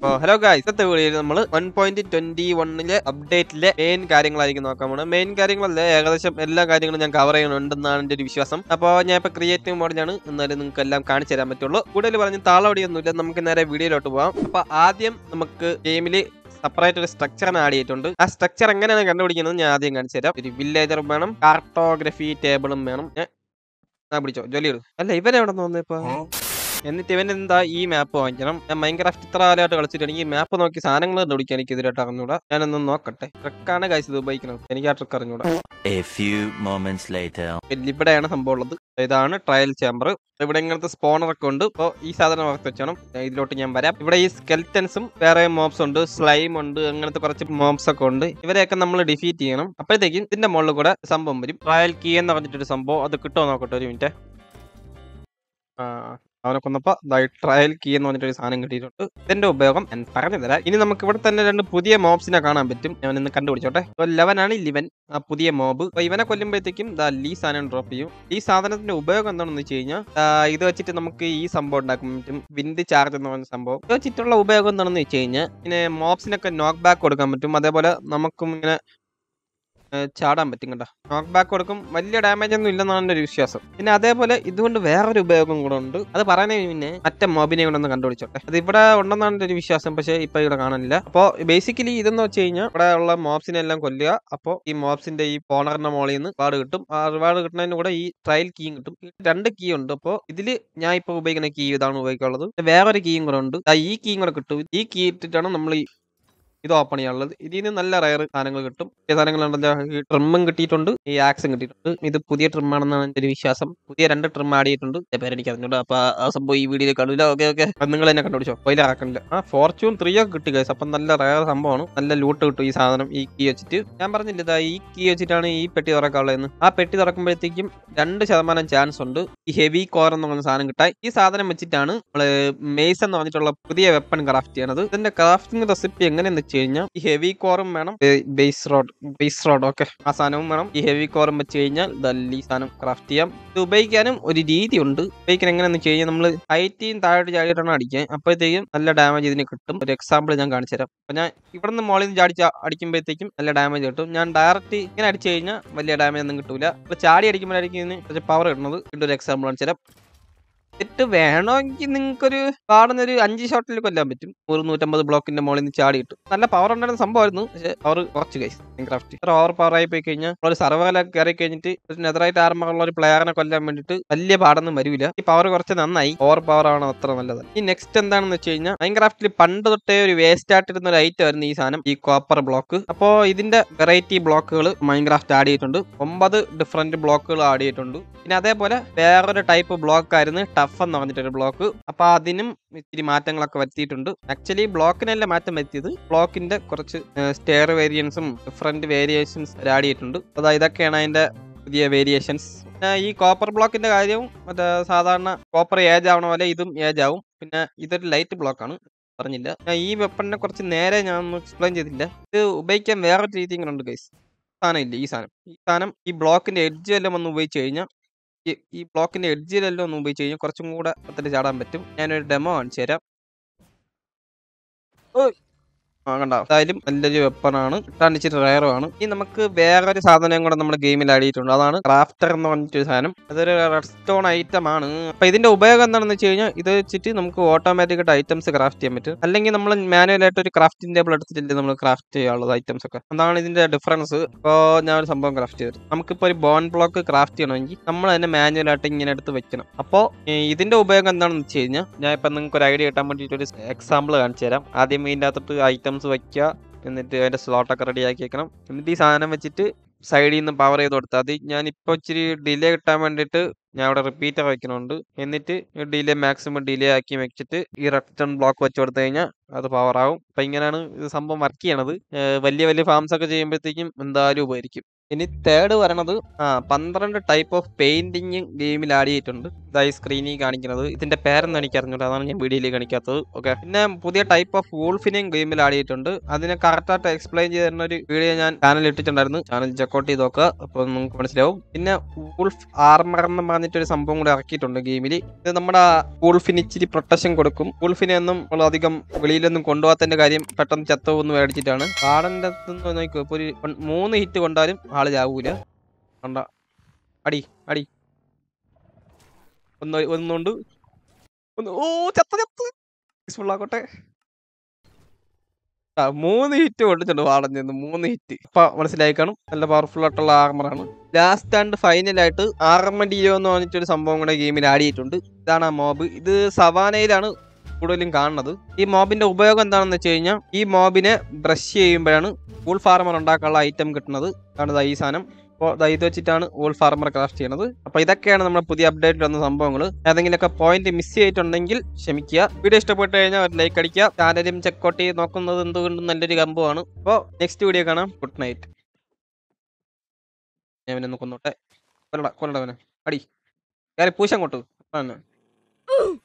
Hello guys ഇന്നത്തെ വീഡിയോയിൽ നമ്മൾ വൺ പോയിന്റ് ട്വന്റി വണ്ണിലെ അപ്ഡേറ്റിലെ മെയിൻ കാര്യങ്ങളായിരിക്കും നോക്കാൻ പോകുന്നത് മെയിൻ കാര്യങ്ങളല്ല ഏകദേശം എല്ലാ കാര്യങ്ങളും ഞാൻ കവർ ചെയ്യുന്നുണ്ടെന്നാണ് എൻ്റെ ഒരു വിശ്വാസം അപ്പോൾ ഞാൻ ഇപ്പോൾ ക്രിയേറ്റീവ് മോഡിലാണ് എന്നാലും നിങ്ങൾക്ക് എല്ലാം കാണിച്ചു തരാൻ പറ്റുള്ളൂ കൂടുതൽ പറഞ്ഞ് താളവടിയൊന്നുമില്ല നമുക്ക് നേരെ വീഡിയോയിലോട്ട് പോകാം അപ്പോൾ ആദ്യം നമുക്ക് ഗെയിമിൽ സെപ്പറേറ്റ് ഒരു സ്ട്രക്ചറിന് ആഡ് ചെയ്തിട്ടുണ്ട് ആ സ്ട്രക്ചർ എങ്ങനെയാണ് കണ്ടുപിടിക്കുന്നത് ഞാൻ ആദ്യം കാണിച്ചു തരാം ഒരു വില്ലേജറും വേണം കാർട്ടോഗ്രഫി ടേബിളും വേണം ഏ, ആ പിടിച്ചോ ജോലി ഇടും അല്ല ഇവനെവിടെ നിന്ന് ഇപ്പൊ എന്നിട്ട് ഇവൻ എന്താ ഈ മാപ്പ് വാങ്ങിക്കണം ഞാൻ മൈൻക്രാഫ്റ്റ് ഇത്ര കാലമായിട്ട് കളിച്ചിട്ട് എനിക്ക് മാപ്പ് നോക്കി സാധനങ്ങൾ കണ്ടുപിടിക്കാൻ എനിക്ക് ഇതിലായിട്ട് അറിഞ്ഞൂടാ ഞാനൊന്ന് നോക്കട്ടെ ട്രക്കാണ് കാശ് ഇത് ഉപയോഗിക്കുന്നത് എനിക്ക് ആ ട്രക്ക് അറിഞ്ഞൂടാ A few moments later. പിന്നെ ഇവിടെയാണ് സംഭവം ഉള്ളത് ഇതാണ് ട്രയൽ ചേമ്പർ ഇവിടെ ഇങ്ങനത്തെ സ്പോണർ ഒക്കെ ഉണ്ട് അപ്പോൾ ഈ സാധനം വറുത്ത് വെച്ചോണം ഇതിലോട്ട് ഞാൻ വരാം ഇവിടെ ഈ സ്കെൽറ്റൻസും വേറെ മോബ്സ് ഉണ്ട് സ്ലൈം ഉണ്ട് അങ്ങനത്തെ കുറച്ച് മോബ്സ് ഒക്കെ ഉണ്ട് ഇവരെയൊക്കെ നമ്മൾ ഡിഫീറ്റ് ചെയ്യണം അപ്പോഴത്തേക്കും ഇതിന്റെ മുകളിൽ കൂടെ സംഭവം വരും ട്രയൽ കീ എന്ന് പറഞ്ഞിട്ടൊരു സംഭവം അത് കിട്ടുമോ നോക്കട്ടെ ഒരു മിനിറ്റ് ആ അവനെ കൊന്നപ്പോ ട്രയൽ കീ എന്ന് പറഞ്ഞിട്ട് ഒരു സാധനം കിട്ടിയിട്ടുണ്ട് ഇതിന്റെ ഉപയോഗം ഞാൻ പറഞ്ഞു തരാം ഇനി നമുക്ക് ഇവിടെ തന്നെ രണ്ട് പുതിയ മോബ്സിനെ കാണാൻ പറ്റും ഞാൻ ഇന്ന് കണ്ടുപിടിച്ചോട്ടെ ലെവൻ ആണ് ലിവൻ ആ പുതിയ മോബ് അപ്പൊ ഇവനെ കൊല്ലുമ്പോഴത്തേക്കും ദാ ഈ സാധനം ഡ്രോപ്പ് ചെയ്യും ഈ സാധനത്തിന്റെ ഉപയോഗം എന്താണെന്ന് വെച്ച് കഴിഞ്ഞാൽ ഇത് വെച്ചിട്ട് നമുക്ക് ഈ സംഭവം ഉണ്ടാക്കാൻ പറ്റും വിൻഡ് ചാർജ് എന്ന് പറഞ്ഞ സംഭവം ഇത് വെച്ചിട്ടുള്ള ഉപയോഗം എന്താണെന്ന് വെച്ച് കഴിഞ്ഞാൽ പിന്നെ മോബ്സിനൊക്കെ നോക്ക് ബാക്ക് കൊടുക്കാൻ പറ്റും അതേപോലെ നമുക്കും ഇങ്ങനെ ഏ, ചാടാൻ പറ്റും കേട്ടോ നോക്ക് ബാക്ക് കൊടുക്കും വലിയ ഡാമേജ് ഒന്നും ഇല്ലെന്നാണ് എൻ്റെ ഒരു വിശ്വാസം പിന്നെ അതേപോലെ ഇതുകൊണ്ട് വേറൊരു ഉപയോഗം കൂടെ ഉണ്ട് അത് പറയുന്നതിന് പിന്നെ മറ്റേ മോബിനെ കൂടെ ഒന്ന് കണ്ടുപിടിച്ചോട്ടെ അത് ഇവിടെ ഉണ്ടെന്നാണ് എൻ്റെ ഒരു വിശ്വാസം പക്ഷേ ഇപ്പൊ ഇവിടെ കാണാനില്ല അപ്പോൾ ബേസിക്കലി ഇതെന്ന് വെച്ച് കഴിഞ്ഞാൽ ഇവിടെ ഉള്ള മോബ്സിനെ എല്ലാം കൊല്ലുക അപ്പോൾ ഈ മോബ്സിന്റെ ഈ പോണറിന്റെ മോളിൽ നിന്ന് റിവാർഡ് കിട്ടും ആ റിവാർഡ് കിട്ടുന്നതിന് കൂടെ ഈ ട്രയൽ കീയും കിട്ടും ഈ രണ്ട് കീ ഉണ്ട് അപ്പോൾ ഇതിൽ ഞാൻ ഇപ്പോൾ ഉപയോഗിക്കുന്ന കീ ഇതാണ് ഉപയോഗിക്കാനുള്ളത് പിന്നെ വേറൊരു കീയും കൂടെ ഉണ്ട് ദാ ഈ കീയും കൂടെ കിട്ടും ഈ കീ ഇട്ടിട്ടാണ് നമ്മൾ ഈ ഇത് ഓപ്പൺ ചെയ്യാനുള്ളത് ഇതിൽ നിന്ന് നല്ല റയർ സാധനങ്ങൾ കിട്ടും ഈ സാധനങ്ങളുണ്ടല്ലോ ഈ ട്രിമ്മും കിട്ടിയിട്ടുണ്ട് ഈ ആക്സും കിട്ടിയിട്ടുണ്ട് ഇത് പുതിയ ട്രിം ആണെന്നാണ് എൻ്റെ ഒരു വിശ്വാസം പുതിയ രണ്ട് ട്രിം ആഡ് ചെയ്തിട്ടുണ്ട് എൻ്റെ പേര് എനിക്ക് അറിഞ്ഞൂടാ അപ്പൊ ആ സംഭവം ഈ വീഡിയോയിൽ കാണില്ല ഓക്കെ ഓക്കെ അപ്പം നിങ്ങൾ തന്നെ കണ്ടുപിടിച്ചോ അതിൽ ആക്കണില്ല ആ ഫോർച്യൂൺ ത്രീ ഒക്കെ കിട്ടി ഗൈസ് അപ്പം നല്ല റയർ സംഭവമാണ് നല്ല ലൂട്ട് കിട്ടും ഈ സാധനം ഈ കീ വെച്ചിട്ട് ഞാൻ പറഞ്ഞില്ല ഇതാ ഈ കീ വെച്ചിട്ടാണ് ഈ പെട്ടി തുറക്കാനുള്ളതെന്ന് ആ പെട്ടി തുറക്കുമ്പോഴത്തേക്കും രണ്ട് ശതമാനം ചാൻസ് ഉണ്ട് ഈ ഹെവി കോർ എന്ന് പറഞ്ഞ സാധനം കിട്ടാൻ ഈ സാധനം വെച്ചിട്ടാണ് നമ്മള് മേസ് എന്ന് പറഞ്ഞിട്ടുള്ള പുതിയ വെപ്പൺ ക്രാഫ്റ്റ് ചെയ്യണത് ഇതിന്റെ ക്രാഫ്റ്റിംഗ് റെസിപ്പി എങ്ങനെയെന്ന് വെച്ച് കഴിഞ്ഞാൽ ഈ ഹെവി കോറും വേണം base rod base rod okay ആ സാധനവും വേണം ഈ ഹെവി കോറും വെച്ച് കഴിഞ്ഞാൽ ദല്ല ഈ സാധനം ക്രാഫ്റ്റ് ചെയ്യാം ഇത് ഉപയോഗിക്കാനും ഒരു രീതി ഉണ്ട് ഉപയോഗിക്കാൻ എങ്ങനെയാന്ന് വെച്ച് കഴിഞ്ഞാൽ നമ്മൾ ഹൈറ്റിയും താഴോട്ട് ചാടിയിട്ടാണ് അടിക്കാൻ അപ്പോഴത്തേക്കും നല്ല ഡാമേജ് ഇതിന് കിട്ടും ഒരു എക്സാമ്പിൾ ഞാൻ കാണിച്ചു തരാം അപ്പൊ ഞാൻ ഇവിടെ നിന്ന് മോളിൽ നിന്ന് ചാടി ചാ- അടിക്കുമ്പോഴത്തേക്കും നല്ല ഡാമേജ് കിട്ടും ഞാൻ ഡയറക്റ്റ് ഇങ്ങനെ അടിച്ചു കഴിഞ്ഞാൽ വലിയ ഡാമേജ് ഒന്നും കിട്ടൂല ഇപ്പൊ ചാടി അടിക്കുമ്പോഴായിരിക്കും ഇതിന് കുറച്ച് പവർ കിട്ടുന്നത് വീണ്ടും ഒരു എക്സാമ്പിൾ കാണിച്ചു തരാം എന്നിട്ട് വേണമെങ്കിൽ നിങ്ങൾക്കൊരു കാണുന്ന ഒരു അഞ്ച് ഷോട്ടിൽ കൊല്ലാൻ പറ്റും ഒരു നൂറ്റമ്പത് ബ്ലോക്കിന്റെ മുകളിൽ നിന്ന് ചാടി കിട്ടും നല്ല പവർ ഉണ്ടായിരുന്ന സംഭവമായിരുന്നു പക്ഷേ പവർ കുറച്ച് കൈസ് ക്രാഫ്റ്റ് ഇത്ര ഓവർ പവർ ആയി പോയി കഴിഞ്ഞാൽ ഒരു സർവകലൊക്കെ കയറി കഴിഞ്ഞിട്ട് ഒരു നെതറായിട്ട് ആർമുള്ള ഒരു പ്ലെയറിനെ കൊല്ലാൻ വേണ്ടിയിട്ട് വലിയ പാടൊന്നും വരില്ല ഈ പവർ കുറച്ച് നന്നായി ഓവർ പവർ ആണ് അത്ര നല്ലത് ഈ നെക്സ്റ്റ് എന്താണെന്ന് വെച്ച് കഴിഞ്ഞാൽ മൈൻക്രാഫ്റ്റിൽ പണ്ട് തൊട്ടേ ഒരു വേസ്റ്റ് ആയിട്ടിരുന്ന ഒരു ഐറ്റം ആയിരുന്നു ഈ സാധനം ഈ കോപ്പർ ബ്ലോക്ക് അപ്പോൾ ഇതിന്റെ വെറൈറ്റി ബ്ലോക്കുകൾ മൈൻക്രാഫ്റ്റ് ആഡ് ചെയ്തിട്ടുണ്ട് ഒമ്പത് ഡിഫറെന്റ് ബ്ലോക്കുകൾ ആഡ് ചെയ്തിട്ടുണ്ട് പിന്നെ അതേപോലെ വേറൊരു ടൈപ്പ് ബ്ലോക്ക് ആയിരുന്നു ടഫ് എന്ന് പറഞ്ഞിട്ടൊരു ബ്ലോക്ക് അപ്പൊ അതിനും ഇത്തിരി മാറ്റങ്ങളൊക്കെ വരുത്തിയിട്ടുണ്ട് ആക്ച്വലി ബ്ലോക്കിനല്ല മാറ്റം വരുത്തിയത് ബ്ലോക്കിന്റെ കുറച്ച് സ്റ്റെയർ വേരിയൻസും ഡിഫറെന്റ് വേരിയേഷൻസ് ആഡ് ചെയ്തിട്ടുണ്ട് അതായത് ഇതൊക്കെയാണ് അതിന്റെ പുതിയ വേരിയേഷൻസ് പിന്നെ ഈ കോപ്പർ ബ്ലോക്കിന്റെ കാര്യവും മറ്റേ സാധാരണ കോപ്പർ ഏജ് ആവണ പോലെ ഇതും ഏജ് ആവും പിന്നെ ഇതൊരു ലൈറ്റ് ബ്ലോക്കാണ് പറഞ്ഞില്ല ഞാൻ ഈ വെപ്പണിനെ കുറച്ച് നേരെ ഞാൻ ഒന്ന് എക്സ്പ്ലെയിൻ ചെയ്തില്ല ഇത് ഉപയോഗിക്കാൻ വേറൊരു രീതി ഇങ്ങനെ ഉണ്ട് ഗൈസ് സാധനം ഇല്ല ഈ സാധനം ഈ സാധനം ഈ ബ്ലോക്കിന്റെ എഡ്ജ് എല്ലാം ഒന്ന് ഉപയോഗിച്ച് കഴിഞ്ഞാൽ ഈ ഈ ബ്ലോക്കിന്റെ എഡ്ജിലെല്ലാം ഒന്ന് ഉപയോഗിച്ച് കഴിഞ്ഞാൽ കുറച്ചും കൂടെ പത്തിൽ ചാടാൻ പറ്റും ഞാനൊരു ഡെമോ കാണിച്ചു തരാം ഓയ്. ആ കണ്ടോ എന്തായാലും നല്ലൊരു വെപ്പണാണ് കിട്ടാൻ ഇച്ചിരി റയറുമാണ് ഇനി നമുക്ക് വേറൊരു സാധനം കൂടെ നമ്മുടെ ഗെയിമിൽ ആഡ് ചെയ്തിട്ടുണ്ട് അതാണ് ക്രാഫ്റ്റർ എന്ന് പറഞ്ഞിട്ടൊരു സാധനം അതൊരു റെഡ് സ്റ്റോൺ ഐറ്റം ആണ് അപ്പൊ ഇതിന്റെ ഉപയോഗം എന്താണെന്ന് വെച്ച് കഴിഞ്ഞാൽ ഇത് വെച്ചിട്ട് നമുക്ക് ഓട്ടോമാറ്റിക് ആയിട്ട് ഐറ്റംസ് ക്രാഫ്റ്റ് ചെയ്യാൻ പറ്റും അല്ലെങ്കിൽ നമ്മൾ മാനുവൽ ആയിട്ട് ഒരു ക്രാഫ്റ്റിംഗ് ടേബിൾ എടുത്തിട്ടില്ലേ നമ്മൾ ക്രാഫ്റ്റ് ചെയ്യാനുള്ളത് ഐറ്റംസ് ഒക്കെ അതാണ് ഇതിന്റെ ഡിഫറൻസ് ഇപ്പോൾ ഞാൻ ഒരു സംഭവം ക്രാഫ്റ്റ് ചെയ്തു നമുക്കിപ്പോൾ ഒരു ബോൺ ബ്ലോക്ക് ക്രാഫ്റ്റ് ചെയ്യണമെങ്കിൽ നമ്മൾ തന്നെ മാനുവൽ ആയിട്ട് ഇങ്ങനെ എടുത്ത് വെക്കണം അപ്പോൾ ഇതിന്റെ ഉപയോഗം എന്താണെന്ന് വെച്ച് കഴിഞ്ഞാൽ ഞാൻ ഇപ്പം നിങ്ങൾക്ക് ഒരു ഐഡിയ കിട്ടാൻ വേണ്ടിയിട്ട് ഒരു എക്സാമ്പിൾ കാണിച്ചു തരാം ആദ്യം ഇതിൻ്റെ അകത്തോട്ട് ഐറ്റംസ് വെക്കുക എന്നിട്ട് അതിന്റെ സ്ലോട്ടൊക്കെ റെഡി ആക്കി വെക്കണം എന്നിട്ട് ഈ സാധനം വെച്ചിട്ട് സൈഡിൽ നിന്ന് പവർ ചെയ്ത് കൊടുത്താൽ മതി ഞാൻ ഇപ്പോൾ ഇച്ചിരി ഡിലേ കിട്ടാൻ വേണ്ടിയിട്ട് ഞാൻ അവിടെ റിപ്പീറ്റർ വെക്കുന്നുണ്ട് എന്നിട്ട് ഡിലേ മാക്സിമം ഡിലേ ആക്കി വെച്ചിട്ട് ഈ റെഡ് ബ്ലോക്ക് വെച്ച് കൊടുത്തു കഴിഞ്ഞാൽ അത് പവർ ആവും അപ്പം ഇങ്ങനെയാണ് ഇത് സംഭവം വർക്ക് ചെയ്യണത് ഏർ വലിയ വലിയ ഫാംസ് ഒക്കെ ചെയ്യുമ്പോഴത്തേക്കും എന്തായാലും ഉപകരിക്കും ഇനി തേർഡ് വരണത് ആ പന്ത്രണ്ട് ടൈപ്പ് ഓഫ് പെയിന്റിങ് ഗെയിമിൽ ആഡ് ചെയ്തിട്ടുണ്ട് ഇതായി സ്ക്രീനിൽ കാണിക്കുന്നത് ഇതിന്റെ പേരൊന്നും എനിക്ക് അറിഞ്ഞൂടാ അതാണ് ഞാൻ വീഡിയോയിൽ കാണിക്കാത്തത് ഓക്കെ പിന്നെ പുതിയ ടൈപ്പ് ഓഫ് വൂൾഫിനെയും ഗെയിമിൽ ആഡ് ചെയ്തിട്ടുണ്ട് അതിനെ കറക്റ്റായിട്ട് എക്സ്പ്ലെയിൻ ചെയ്ത് തരുന്ന ഒരു വീഡിയോ ഞാൻ ചാനൽ ഇട്ടിട്ടുണ്ടായിരുന്നു ചാനൽ ചെക്കൗട്ട് ചെയ്ത് നോക്കുക അപ്പോൾ നിങ്ങൾക്ക് മനസ്സിലാവും പിന്നെ വൂൾഫ് ആർമർ എന്ന് പറഞ്ഞിട്ട് ഒരു സംഭവം കൂടെ ഇറക്കിയിട്ടുണ്ട് ഗെയിമിൽ ഇത് നമ്മുടെ വൂൾഫിന് ഇച്ചിരി പ്രൊട്ടക്ഷൻ കൊടുക്കും വൂൾഫിനെ ഒന്നും നമ്മൾ അധികം വെളിയിലൊന്നും കൊണ്ടുപോകാത്തതിന്റെ കാര്യം പെട്ടെന്ന് ചത്തവെന്ന് മേടിച്ചിട്ടാണ് കാടന്റെ അടുത്തുനിന്ന് നോക്കിയോ ഇപ്പൊ ഒരു വൺ- മൂന്ന് ഹിറ്റ് കൊണ്ടാലും ആള് ചാവൂല കണ്ട അടി അടി ഒന്ന് ഒന്നുണ്ട് ഒന്ന് ഓ ചത്ത ചത്ത് Peaceful ആക്കട്ടെ ആ മൂന്ന് ഹിറ്റ് കൊണ്ടിട്ടുണ്ട് വാടഞ്ഞെന്ന് മൂന്ന് ഹിറ്റ് ഇപ്പൊ മനസ്സിലായി കാണും നല്ല പവർഫുൾ ആയിട്ടുള്ള ആർമറാണ് ലാസ്റ്റ് ആൻഡ് ഫൈനൽ ആയിട്ട് ആർമഡിയോ എന്ന് പറഞ്ഞിട്ടൊരു സംഭവം കൂടെ ഗെയിമിൽ ആഡ് ചെയ്തിട്ടുണ്ട് ഇതാണ് ആ മോബ് ഇത് സവാനയിലാണ് കൂടുതലും കാണുന്നത് ഈ മോബിന്റെ ഉപയോഗം എന്താണെന്ന് വെച്ച് കഴിഞ്ഞാൽ ഈ മോബിനെ ബ്രഷ് ചെയ്യുമ്പോഴാണ് വൂൾ ഫാർമർ ഉണ്ടാക്കാനുള്ള ഐറ്റം കിട്ടുന്നത് ആണ് ദാ ഈ സാധനം അപ്പോൾ ദാ ഇത് വെച്ചിട്ടാണ് വൂൾ ഫാർമർ ക്രാഫ്റ്റ് ചെയ്യുന്നത് അപ്പോൾ ഇതൊക്കെയാണ് നമ്മുടെ പുതിയ അപ്ഡേറ്റ് വന്ന സംഭവങ്ങൾ ഏതെങ്കിലുമൊക്കെ പോയിന്റ് മിസ് ചെയ്തിട്ടുണ്ടെങ്കിൽ ക്ഷമിക്കുക വീഡിയോ ഇഷ്ടപ്പെട്ട് കഴിഞ്ഞാൽ ഒരു ലൈക്ക് അടിക്കുക ചാനലും ചെക്കൗട്ട് ചെയ്ത് നോക്കുന്നത് എന്തുകൊണ്ടും നല്ലൊരു കമ്പമാണ് അപ്പോൾ നെക്സ്റ്റ് വീഡിയോ കാണാം ഗുഡ് നൈറ്റ് ഞാൻ ഇവനെ ഒന്ന് കൊന്നോട്ടെ കൊല്ലട കൊല്ലടവനെ അടി കയറി പൂശങ്ങോട്ട്